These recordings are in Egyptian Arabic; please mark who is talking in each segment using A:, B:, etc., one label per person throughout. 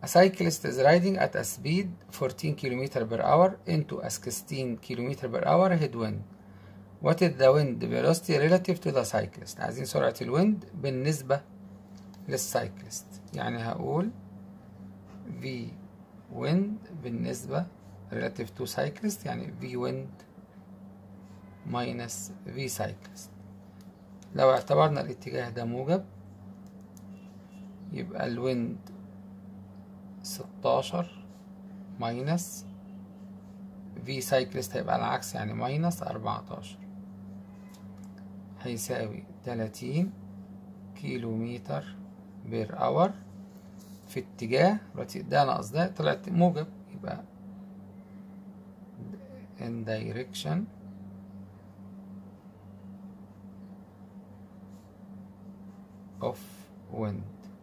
A: A cyclist is riding at a speed 14 km per hour into a 16 km per hour headwind. What is the wind velocity relative to the cyclist؟ عايزين سرعة الويند بالنسبة للسايكلست يعني هقول V wind بالنسبة relative to cyclist يعني V wind minus V cyclist لو اعتبرنا الاتجاه ده موجب يبقى الويند ستاشر ماينس في سايكلست هيبقى العكس يعني ماينس أربعتاشر هيساوي تلاتين كيلو متر بير اور في اتجاه دلوقتي ده ناقص ده طلعت موجب يبقى in direction of wind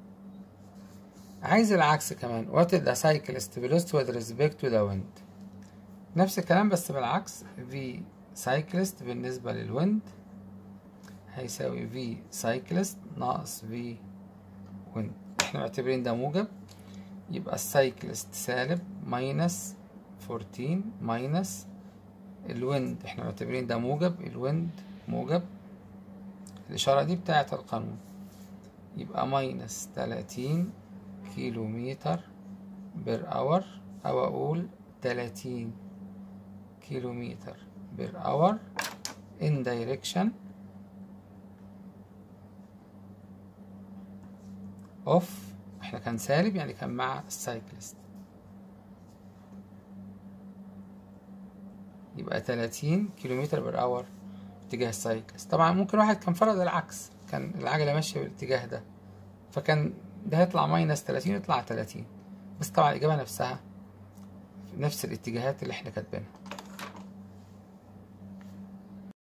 A: عايز العكس كمان what is the cyclist velocity with respect to the wind نفس الكلام بس بالعكس v cyclist بالنسبة للويند هيساوي v cyclist ناقص v wind احنا معتبرين ده موجب يبقى السايكلست سالب ماينس 14 ماينس الويند احنا معتبرين ده موجب الويند موجب الإشارة دي بتاعة القانون يبقى ماينس تلاتين كيلو متر بير اور أو أقول تلاتين كيلو متر بير اور in direction of احنا كان سالب يعني كان مع السايكلست يبقى تلاتين كيلو متر بير اور اتجاه السايكلست طبعا ممكن واحد كان فرض العكس كان العجلة ماشية بالاتجاه ده فكان ده هيطلع ماينس تلاتين يطلع تلاتين بس طبعا الإجابة نفسها في نفس الاتجاهات اللي احنا كاتبينها